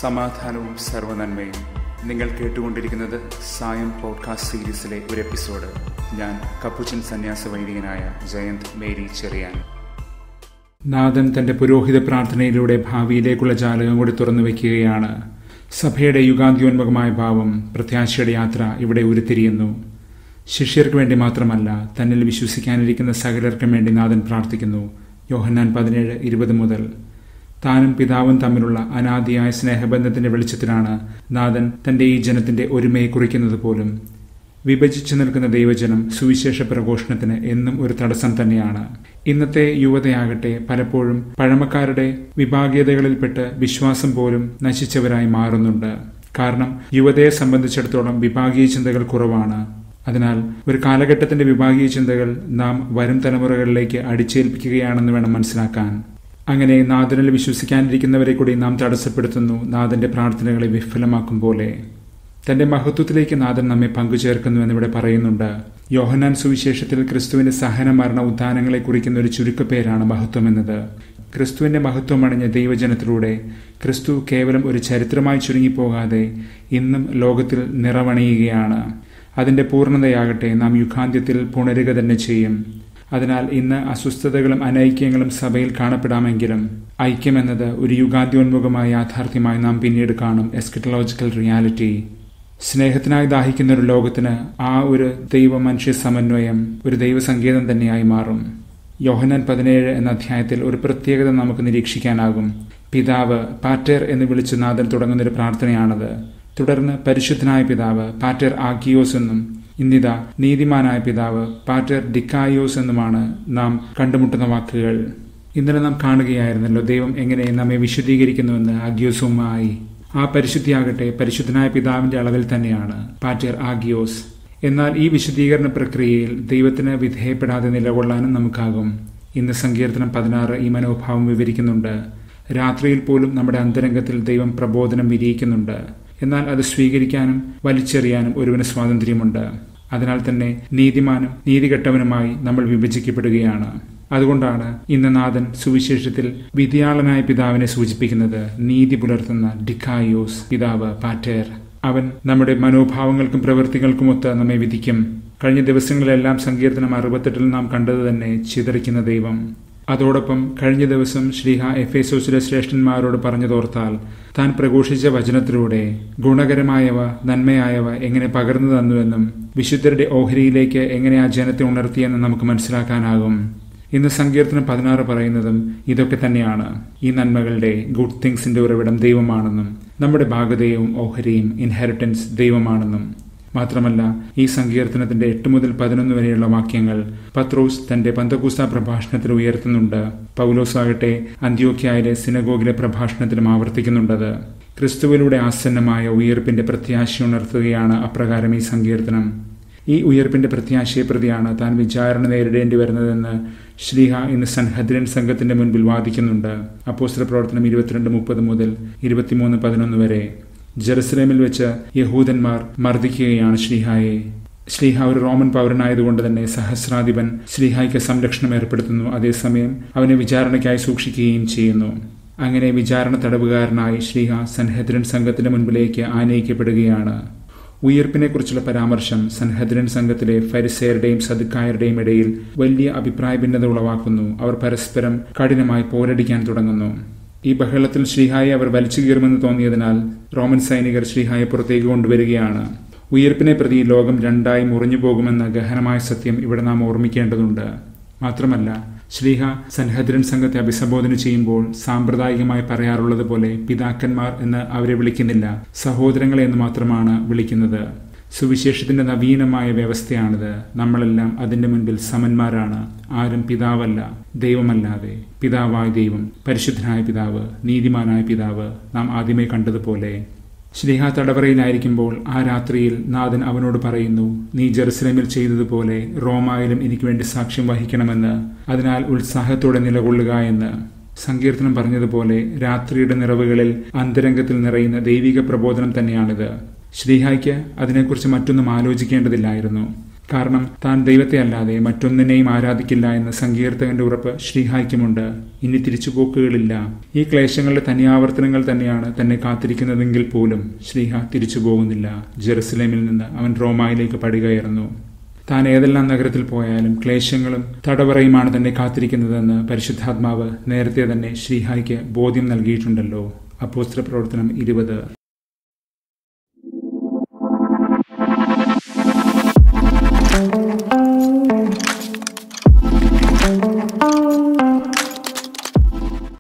സമാധാനവും സർവനന്മയും നിങ്ങൾ കേട്ടുകൊണ്ടിരിക്കുന്നത് സായം പോഡ്കാസ്റ്റ് സീരീസിലെ ഒരു എപ്പിസോഡ് ഞാൻ കപ്പുച്ചൻ സന്യാസ വൈദികനായ ജയന്ത് മേരി ചെറിയാൻ നാഥൻ തന്റെ പുരോഹിത പ്രാർത്ഥനയിലൂടെ ഭാവിയിലേക്കുള്ള ജാലകം കൂടി തുറന്നു വയ്ക്കുകയാണ് സഭയുടെ യുഗാന്ത്യോന്മുഖമായ ഭാവം പ്രത്യാശയുടെ യാത്ര ഇവിടെ ഉരുത്തിരിയുന്നു ശിഷ്യർക്ക് വേണ്ടി മാത്രമല്ല തന്നിൽ വിശ്വസിക്കാനിരിക്കുന്ന സകലർക്കും വേണ്ടി നാഥൻ പ്രാർത്ഥിക്കുന്നു യോഹന്നാൻ പതിനേഴ് ഇരുപത് മുതൽ താനും പിതാവും തമ്മിലുള്ള അനാദിയായ സ്നേഹബന്ധത്തിന്റെ വെളിച്ചത്തിലാണ് നാഥൻ തന്റെ ഈ ജനത്തിന്റെ ഒരുമയെ കുറിക്കുന്നത് പോലും വിഭജിച്ചു നിൽക്കുന്ന ദൈവജനം സുവിശേഷ പ്രഘോഷണത്തിന് എന്നും ഒരു തടസ്സം തന്നെയാണ് ഇന്നത്തെ യുവതയാകട്ടെ പലപ്പോഴും പഴമക്കാരുടെ വിഭാഗീയതകളിൽപ്പെട്ട് വിശ്വാസം പോലും നശിച്ചവരായി മാറുന്നുണ്ട് കാരണം യുവതയെ സംബന്ധിച്ചിടത്തോളം വിഭാഗീയ ചിന്തകൾ കുറവാണ് അതിനാൽ ഒരു കാലഘട്ടത്തിന്റെ വിഭാഗീയ ചിന്തകൾ നാം വരും തലമുറകളിലേക്ക് അടിച്ചേൽപ്പിക്കുകയാണെന്ന് വേണം മനസ്സിലാക്കാൻ അങ്ങനെ നാഥനിൽ വിശ്വസിക്കാനിരിക്കുന്നവരെ കൂടി നാം തടസ്സപ്പെടുത്തുന്നു നാഥന്റെ പ്രാർത്ഥനകളെ വിഫലമാക്കും പോലെ തന്റെ മഹത്വത്തിലേക്ക് നാഥൻ നമ്മെ പങ്കുചേർക്കുന്നു എന്നിവിടെ പറയുന്നുണ്ട് യോഹനാൻ സുവിശേഷത്തിൽ ക്രിസ്തുവിന്റെ സഹന മരണ ഉദ്ധാനങ്ങളെ കുറിക്കുന്ന ഒരു ചുരുക്കപ്പേരാണ് മഹത്വം എന്നത് ക്രിസ്തുവിന്റെ മഹത്വം അണിഞ്ഞ ദൈവജനത്തിലൂടെ ക്രിസ്തു കേവലം ഒരു ചരിത്രമായി ചുരുങ്ങിപ്പോകാതെ ഇന്നും ലോകത്തിൽ നിറവണിയുകയാണ് അതിന്റെ പൂർണ്ണതയാകട്ടെ നാം യുഗാന്ത്യത്തിൽ പുണരുക തന്നെ ചെയ്യും അതിനാൽ ഇന്ന് അസ്വസ്ഥതകളും അനൈക്യങ്ങളും സഭയിൽ കാണപ്പെടാമെങ്കിലും ഐക്യമെന്നത് ഒരു യുഗാന്ത്യോന്മുഖമായ യാഥാർത്ഥ്യമായി നാം പിന്നീട് കാണും എസ്കറ്റലോജിക്കൽ റിയാലിറ്റി സ്നേഹത്തിനായി ദാഹിക്കുന്ന ഒരു ലോകത്തിന് ആ ഒരു ദൈവ മനുഷ്യ സമന്വയം ഒരു ദൈവസങ്കേതം തന്നെയായി മാറും യോഹനാൻ പതിനേഴ് എന്ന അധ്യായത്തിൽ ഒരു പ്രത്യേകത നമുക്ക് നിരീക്ഷിക്കാനാകും പിതാവ് പാറ്റേർ എന്ന് വിളിച്ച് നാഥൻ തുടങ്ങുന്നൊരു പ്രാർത്ഥനയാണത് തുടർന്ന് പരിശുദ്ധനായ പിതാവ് പാറ്റർ ആഗിയോസ് എന്നും ഇന്നിത നീതിമാനായ പിതാവ് പാറ്റർ ഡിക്കായോസ് എന്നുമാണ് നാം കണ്ടുമുട്ടുന്ന വാക്കുകൾ ഇന്നലെ നാം കാണുകയായിരുന്നല്ലോ ദൈവം എങ്ങനെ നമ്മെ വിശുദ്ധീകരിക്കുന്നുവെന്ന് ആഗ്യോസുമായി ആ പരിശുദ്ധിയാകട്ടെ പരിശുദ്ധനായ പിതാവിന്റെ അളവിൽ തന്നെയാണ് പാറ്റർ ആഗിയോസ് എന്നാൽ ഈ വിശുദ്ധീകരണ പ്രക്രിയയിൽ ദൈവത്തിന് വിധേയപ്പെടാതെ നിലകൊള്ളാനും നമുക്കാകും ഇന്ന് സങ്കീർത്തനം പതിനാറ് ഈ മനോഭാവം വിവരിക്കുന്നുണ്ട് രാത്രിയിൽ പോലും നമ്മുടെ അന്തരംഗത്തിൽ ദൈവം പ്രബോധനം വിരിയിക്കുന്നുണ്ട് എന്നാൽ അത് സ്വീകരിക്കാനും വലിച്ചെറിയാനും ഒരുവിന് സ്വാതന്ത്ര്യമുണ്ട് അതിനാൽ തന്നെ നീതിമാനും നീതികെട്ടവനുമായി നമ്മൾ വിഭജിക്കപ്പെടുകയാണ് അതുകൊണ്ടാണ് ഇന്ന് നാഥൻ സുവിശേഷത്തിൽ വിധിയാളനായ പിതാവിനെ സൂചിപ്പിക്കുന്നത് നീതി പുലർത്തുന്ന ഡിക്കായോസ് പിതാവ് പാറ്റേർ അവൻ നമ്മുടെ മനോഭാവങ്ങൾക്കും പ്രവൃത്തികൾക്കുമൊത്ത് നമ്മെ വിധിക്കും കഴിഞ്ഞ ദിവസങ്ങളിലെല്ലാം സങ്കീർത്തനം അറുപത്തെട്ടിൽ നാം കണ്ടത് തന്നെ ചിതറിക്കുന്ന ദൈവം അതോടൊപ്പം കഴിഞ്ഞ ദിവസം ശ്രീഹ എഫേസോസിലെ ശ്രേഷ്ഠന്മാരോട് പറഞ്ഞതോർത്താൽ താൻ പ്രഘോഷിച്ച വചനത്തിലൂടെ ഗുണകരമായവ നന്മയായവ എങ്ങനെ പകർന്നു തന്നുവെന്നും വിശുദ്ധരുടെ ഓഹരിയിലേക്ക് എങ്ങനെ ആ ജനത്തെ ഉണർത്തിയെന്നും നമുക്ക് മനസ്സിലാക്കാനാകും ഇന്ന് സങ്കീർത്തനം പതിനാറ് പറയുന്നതും ഇതൊക്കെ തന്നെയാണ് ഈ നന്മകളുടെ ഗുഡ് തിങ്സിന്റെ ഉറവിടം ദൈവമാണെന്നും നമ്മുടെ ഭാഗതയും ഓഹരിയും ഇൻഹെറിറ്റൻസ് ദൈവമാണെന്നും മാത്രമല്ല ഈ സങ്കീർത്തനത്തിന്റെ എട്ട് മുതൽ പതിനൊന്ന് വരെയുള്ള വാക്യങ്ങൾ പത്രോസ് തന്റെ പന്തകൂസ്ത പ്രഭാഷണത്തിൽ ഉയർത്തുന്നുണ്ട് പൗലോസ് ആകട്ടെ അന്ത്യോക്യായിലെ സിനഗോഗിലെ പ്രഭാഷണത്തിലും ആവർത്തിക്കുന്നുണ്ടത് ക്രിസ്തുവിലൂടെ ആസന്നമായ ഉയർപ്പിന്റെ പ്രത്യാശ ഉണർത്തുകയാണ് അപ്രകാരം ഈ സങ്കീർത്തനം ഈ ഉയർപ്പിന്റെ പ്രത്യാശയെ പ്രതിയാണ് താൻ വിചാരണ നേരിടേണ്ടി വരുന്നതെന്ന് ശ്രീഹ ഇന്ന് സൻഹദ്രൻ സംഘത്തിന്റെ മുൻപിൽ വാദിക്കുന്നുണ്ട് അപ്പോസ്തല പ്രവർത്തനം ഇരുപത്തിരണ്ട് മുപ്പത് മുതൽ ഇരുപത്തിമൂന്ന് പതിനൊന്ന് വരെ ജെറുസലേമിൽ വെച്ച് യഹൂദന്മാർ മർദ്ദിക്കുകയാണ് ശ്രീഹായെ ശ്രീഹ ഒരു റോമൻ പൗരനായതുകൊണ്ട് തന്നെ സഹസ്രാധിപൻ ശ്രീഹായ്ക്ക് സംരക്ഷണം ഏർപ്പെടുത്തുന്നു അതേസമയം അവനെ വിചാരണയ്ക്കായി സൂക്ഷിക്കുകയും ചെയ്യുന്നു അങ്ങനെ വിചാരണ തടവുകാരനായി ശ്രീഹ സൻഹദ്രൻ സംഘത്തിന്റെ മുൻപിലേക്ക് ആനയിക്കപ്പെടുകയാണ് ഉയർപ്പിനെക്കുറിച്ചുള്ള പരാമർശം സൻഹദ്രൻ സംഘത്തിലെ ഫരിസേരുടെയും സദുക്കായരുടെയും ഇടയിൽ വലിയ അഭിപ്രായ ഭിന്നത ഉളവാക്കുന്നു അവർ പരസ്പരം കഠിനമായി പോരടിക്കാൻ തുടങ്ങുന്നു ഈ ബഹളത്തിൽ ശ്രീഹായെ അവർ വലിച്ചു കീറുമെന്ന് തോന്നിയതിനാൽ റോമൻ സൈനികർ ശ്രീഹായെ പുറത്തേക്ക് കൊണ്ടുവരികയാണ് ഉയർപ്പിനെ പ്രതി ലോകം രണ്ടായി മുറിഞ്ഞു പോകുമെന്ന ഗഹനമായ സത്യം ഇവിടെ നാം ഓർമ്മിക്കേണ്ടതുണ്ട് മാത്രമല്ല ശ്രീഹ സൻഹദ്രൻ സംഘത്തെ അഭിസംബോധന ചെയ്യുമ്പോൾ സാമ്പ്രദായികമായി പറയാറുള്ളത് പോലെ പിതാക്കന്മാർ എന്ന് അവരെ വിളിക്കുന്നില്ല സഹോദരങ്ങളെ എന്ന് മാത്രമാണ് വിളിക്കുന്നത് സുവിശേഷത്തിന്റെ നവീനമായ വ്യവസ്ഥയാണിത് നമ്മളെല്ലാം അതിന്റെ മുൻപിൽ സമന്മാരാണ് ആരും പിതാവല്ല ദൈവമല്ലാതെ പിതാവായ ദൈവം പരിശുദ്ധനായ പിതാവ് നീതിമാനായ പിതാവ് നാം ആദ്യമേ കണ്ടതുപോലെ ശ്രീഹ തടവറയിലായിരിക്കുമ്പോൾ ആ രാത്രിയിൽ നാഥൻ അവനോട് പറയുന്നു നീ ജെറുസലേമിൽ ചെയ്തതുപോലെ റോമായിലും എനിക്ക് വേണ്ടി സാക്ഷ്യം വഹിക്കണമെന്ന് അതിനാൽ ഉത്സാഹത്തോടെ നിലകൊള്ളുക എന്ന് സങ്കീർത്തനം പറഞ്ഞതുപോലെ രാത്രിയുടെ നിറവുകളിൽ അന്തരംഗത്തിൽ നിറയുന്ന ദൈവിക പ്രബോധനം തന്നെയാണിത് ശ്രീഹായ്ക്ക് അതിനെക്കുറിച്ച് മറ്റൊന്നും ആലോചിക്കേണ്ടതില്ലായിരുന്നു കാരണം താൻ ദൈവത്തെ അല്ലാതെ മറ്റൊന്നിനെയും ആരാധിക്കില്ല എന്ന സങ്കീർത്തകന്റെ ഉറപ്പ് ശ്രീഹായ്ക്കുമുണ്ട് ഇനി തിരിച്ചുപോക്കുകളില്ല ഈ ക്ലേശങ്ങളുടെ തനിയാവർത്തനങ്ങൾ തന്നെയാണ് തന്നെ കാത്തിരിക്കുന്നതെങ്കിൽ പോലും ശ്രീഹ തിരിച്ചു പോകുന്നില്ല ജെറുസലേമിൽ നിന്ന് അവൻ റോമായിലേക്ക് പടികയറുന്നു താൻ ഏതെല്ലാം നഗരത്തിൽ പോയാലും ക്ലേശങ്ങളും തടവറയുമാണ് തന്നെ കാത്തിരിക്കുന്നതെന്ന് പരിശുദ്ധാത്മാവ് നേരത്തെ തന്നെ ശ്രീഹായ്ക്ക് ബോധ്യം നൽകിയിട്ടുണ്ടല്ലോ അപ്പോസ്ത്ര പ്രവർത്തനം ഇരുപത് thank you